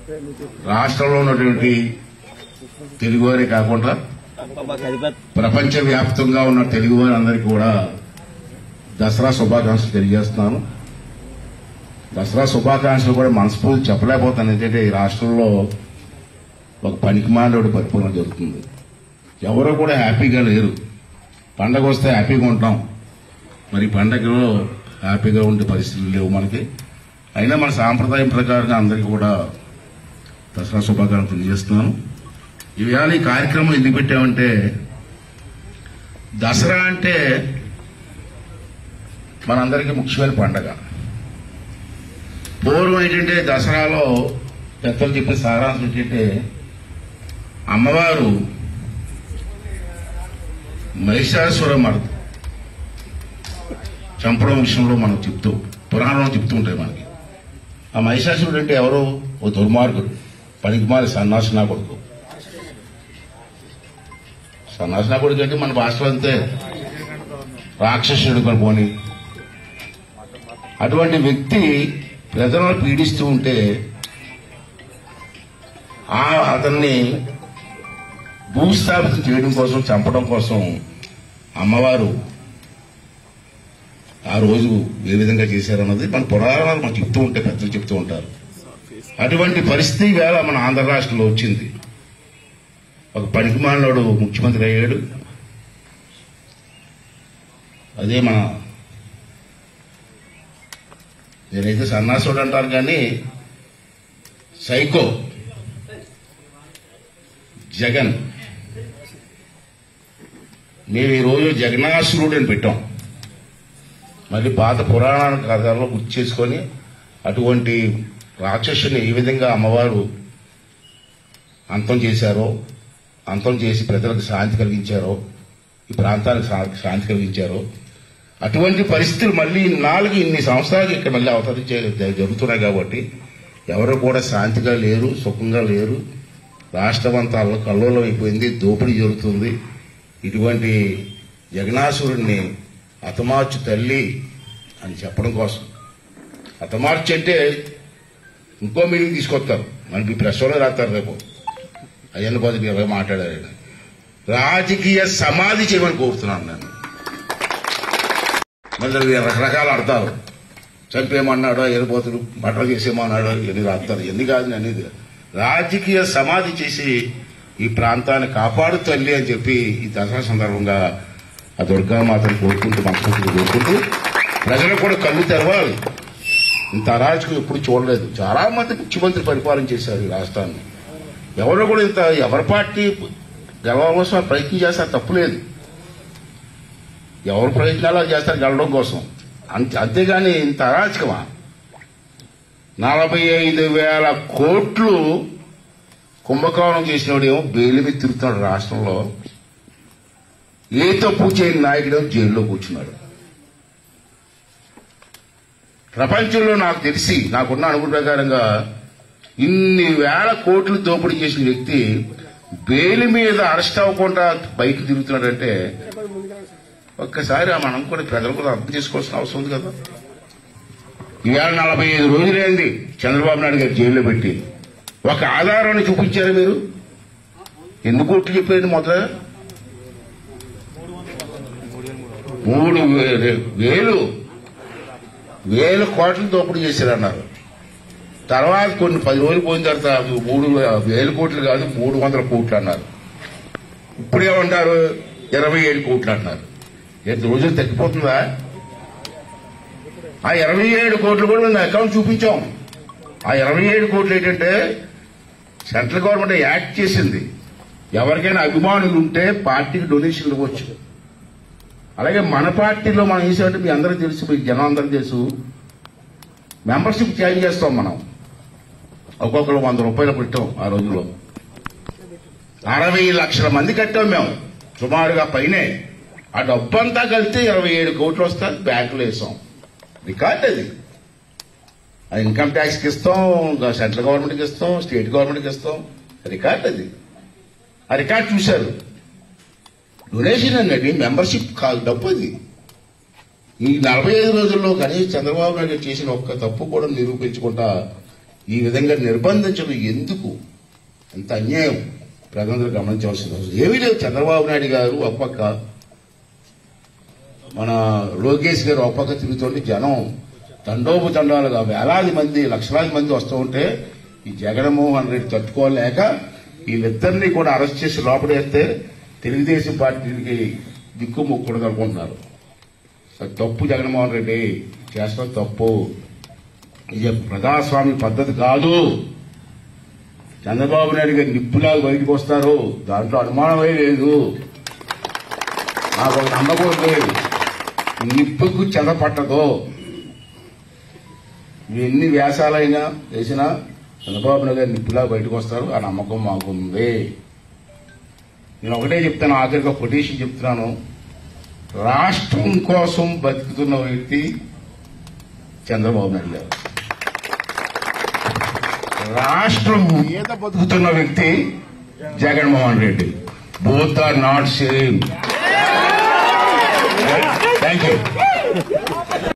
రాష్ట్రంలో ఉన్నటువంటి తెలుగువారే కాకుండా ప్రపంచ వ్యాప్తంగా ఉన్న తెలుగు వారందరికీ కూడా దసరా శుభాకాంక్షలు తెలియజేస్తున్నాను దసరా శుభాకాంక్షలు కూడా మనస్ఫూర్తి చెప్పలేకపోతాను ఎందుకంటే ఈ రాష్ట్రంలో ఒక పనికిమాలోడు పరిపూర్ణ జరుగుతుంది ఎవరు కూడా హ్యాపీగా లేరు పండగ వస్తే హ్యాపీగా ఉంటాం మరి ఈ పండగలో హ్యాపీగా ఉండే పరిస్థితులు లేవు మనకి అయినా మన సాంప్రదాయం ప్రకారంగా అందరికీ కూడా దసరా శుభాకాంక్షలు తెలియజేస్తున్నాను ఈవేళ ఈ కార్యక్రమం ఎందుకు పెట్టామంటే దసరా అంటే మనందరికీ ముఖ్యమైన పండగ పూర్వం ఏంటంటే దసరాలో పెద్దలు చెప్పే సారాంశం ఏంటంటే అమ్మవారు మహిషాసుర మర్ద చంపడం విషయంలో మనం చెప్తూ పురాణంలో చెప్తూ ఉంటాయి మనకి ఆ మహిషాసురుడు అంటే ఎవరు ఓ దుర్మార్గుడు పనికిమాలి సన్నాసి నా కొడుకు సన్నాసి నా కొడుకు అంటే మన భాషలో అంతే రాక్షసుడు కూడా పోని అటువంటి వ్యక్తి ప్రజలను పీడిస్తూ ఉంటే ఆ అతన్ని భూస్థాపితం చేయడం కోసం చంపడం కోసం అమ్మవారు ఆ రోజు ఏ విధంగా చేశారన్నది మన పురాణాలు మనం చెప్తూ ఉంటే పెద్దలు చెప్తూ ఉంటారు అటువంటి పరిస్థితి వేళ మన ఆంధ్ర రాష్ట్రంలో వచ్చింది ఒక పనికిమాలినోడు ముఖ్యమంత్రి అయ్యాడు అదే మన నేనైతే సన్నాసుడు అంటారు కానీ సైకో జగన్ మేము ఈరోజు జగనాసురుడు అని పెట్టాం మళ్ళీ పాత పురాణ కథల్లో గుర్తు చేసుకొని అటువంటి రాక్షసుని ఏ విధంగా అమ్మవారు అంతం చేశారో అంతం చేసి ప్రజలకు శాంతి కలిగించారో ఈ ప్రాంతానికి శా- శాంతి కలిగించారో అటువంటి పరిస్థితులు మళ్ళీ నాలుగు ఇన్ని సంవత్సరాలు ఇక్కడ మళ్ళీ అవతరించే జరుగుతున్నాయి కాబట్టి ఎవరు కూడా శాంతిగా లేరు సుఖంగా లేరు రాష్ట్రం అంతా అల్ల కల్లోలం అయిపోయింది దోపిడీ జరుగుతుంది ఇటువంటి జగనాసురుణ్ణి అతమార్చు తల్లి అని చెప్పడం కోసం అతమార్చి అంటే ఇంకో మీటింగ్ తీసుకొస్తారు మనకి ప్రెస్ వాళ్ళు రాస్తారు రేపు అయ్యన్న కోసం ఇలా మాట్లాడారు ఆయన. రాజకీయ సమాధి చేయమని కోరుతున్నాను నేను మళ్ళీ ఇవి రకరకాల అర్థాలు చంపేయమన్నాడో ఎరిపోతుడు బట్టలు చేసేయమన్నాడో ఎన్ని రాస్తారు ఎన్ని కాదు నేను అనేది రాజకీయ సమాధి చేసి ఈ ప్రాంతాన్ని కాపాడు తల్లి అని చెప్పి ఈ దసరా సందర్భంగా ఆ దుర్గామాతను కోరుకుంటూ మనస్ఫూర్తిగా కోరుకుంటూ ప్రజలకు కూడా కళ్ళు తెరవాలి ఇంత అరాజకం ఎప్పుడు చూడలేదు చాలా మంది ముఖ్యమంత్రి పరిపాలన చేశారు ఈ రాష్ట్రాన్ని ఎవరు కూడా ఇంత ఎవరి పార్టీ గెలవడం ప్రయత్నం చేస్తారు తప్పులేదు ఎవరు ప్రయత్నాలు అది చేస్తారు గెలవడం కోసం అంతే అంతేగాని ఇంత అరాచకమా నలభై ఐదు వేల కోట్లు కుంభకోణం చేసినోడేమో బెయిల్ మీద తిరుగుతున్నాడు రాష్ట్రంలో ఏ తప్పు చేయని నాయకుడు జైల్లో కూర్చున్నాడు ప్రపంచంలో నాకు తెలిసి నాకున్న అనుభవ ప్రకారంగా ఇన్ని వేల కోట్లు దోపిడీ చేసిన వ్యక్తి బెయిల్ మీద అరెస్ట్ అవ్వకుండా బయట తిరుగుతున్నాడంటే ఒక్కసారి ఆ మనం కూడా ప్రజలు కూడా అర్థం చేసుకోవాల్సిన అవసరం ఉంది కదా ఈవేళ నలభై ఐదు రోజులైంది చంద్రబాబు నాయుడు గారు జైల్లో పెట్టి ఒక ఆధారాన్ని చూపించారు మీరు ఎన్ని కోట్లు చెప్పారు మొదట మూడు వే- వేలు వేల కోట్లు దోపిడీ చేశారన్నారు తర్వాత కొన్ని పది రోజులు పోయిన తర్వాత మూడు వేల కోట్లు కాదు మూడు వందల కోట్లు అన్నారు ఇప్పుడు ఏమంటారు ఇరవై ఏడు కోట్లు అంటున్నారు ఎంత రోజులు తగ్గిపోతుందా ఆ ఇరవై ఏడు కోట్లు కూడా మేము అకౌంట్ చూపించాం ఆ ఇరవై ఏడు కోట్లు ఏంటంటే సెంట్రల్ గవర్నమెంట్ యాక్ట్ చేసింది ఎవరికైనా అభిమానులు ఉంటే పార్టీకి డొనేషన్లు ఇవ్వచ్చు అలాగే మన పార్టీలో మనం చేసేటట్టు మీ అందరికీ తెలుసు మీ జనం అందరికీ తెలుసు మెంబర్షిప్ చేంజ్ చేస్తాం మనం ఒక్కొక్కరు వంద రూపాయలు పెట్టాం ఆ రోజుల్లో అరవై లక్షల మంది కట్టాం మేము సుమారుగా పైనే ఆ డబ్బంతా కలిస్తే ఇరవై ఏడు కోట్లు వస్తే బ్యాంకులో వేసాం రికార్డ్ అది అది ఇన్కమ్ ట్యాక్స్కి ఇస్తాం ఇంకా సెంట్రల్ గవర్నమెంట్కి ఇస్తాం స్టేట్ గవర్నమెంట్కి ఇస్తాం రికార్డ్ అది ఆ రికార్డ్ చూశారు డొనేషన్ అనేది మెంబర్షిప్ కాదు డబ్బు అది ఈ నలభై ఐదు రోజుల్లో కనీసం చంద్రబాబు నాయుడు గారు చేసిన ఒక్క తప్పు కూడా నిరూపించకుండా ఈ విధంగా నిర్బంధించడం ఎందుకు ఎంత అన్యాయం ప్రజలందరూ గమనించవలసిన అవసరం ఏమీ లేదు చంద్రబాబు నాయుడు గారు ఒక పక్క మన లోకేష్ గారు ఒక పక్క తిరుగుతుంటే జనం తండోపు తండాలుగా వేలాది మంది లక్షలాది మంది వస్తూ ఉంటే ఈ జగన్మోహన్ రెడ్డి తట్టుకోలేక వీళ్ళిద్దరినీ కూడా అరెస్ట్ చేసి లోపడేస్తే తెలుగుదేశం పార్టీకి దిక్కు మొక్కడు అనుకుంటున్నారు అది తప్పు జగన్మోహన్ రెడ్డి చేస్తున్న తప్పు ఇది ప్రజాస్వామ్య పద్ధతి కాదు చంద్రబాబు నాయుడు గారు నిప్పులాగా బయటకు వస్తారు దాంట్లో అనుమానమే లేదు నాకు ఒక నమ్మకం ఉంది నిప్పుకు చెద పట్టదు మీరు ఎన్ని వ్యాసాలైనా వేసినా చంద్రబాబు నాయుడు గారు నిప్పులా బయటకు వస్తారు ఆ నమ్మకం మాకుంది నేను ఒకటే చెప్తాను ఆఖరిగా కొటేషన్ చెప్తున్నాను రాష్ట్రం కోసం బతుకుతున్న వ్యక్తి చంద్రబాబు నాయుడు గారు రాష్ట్రం మీద బతుకుతున్న వ్యక్తి Jaganmohan Reddy both are not same thank you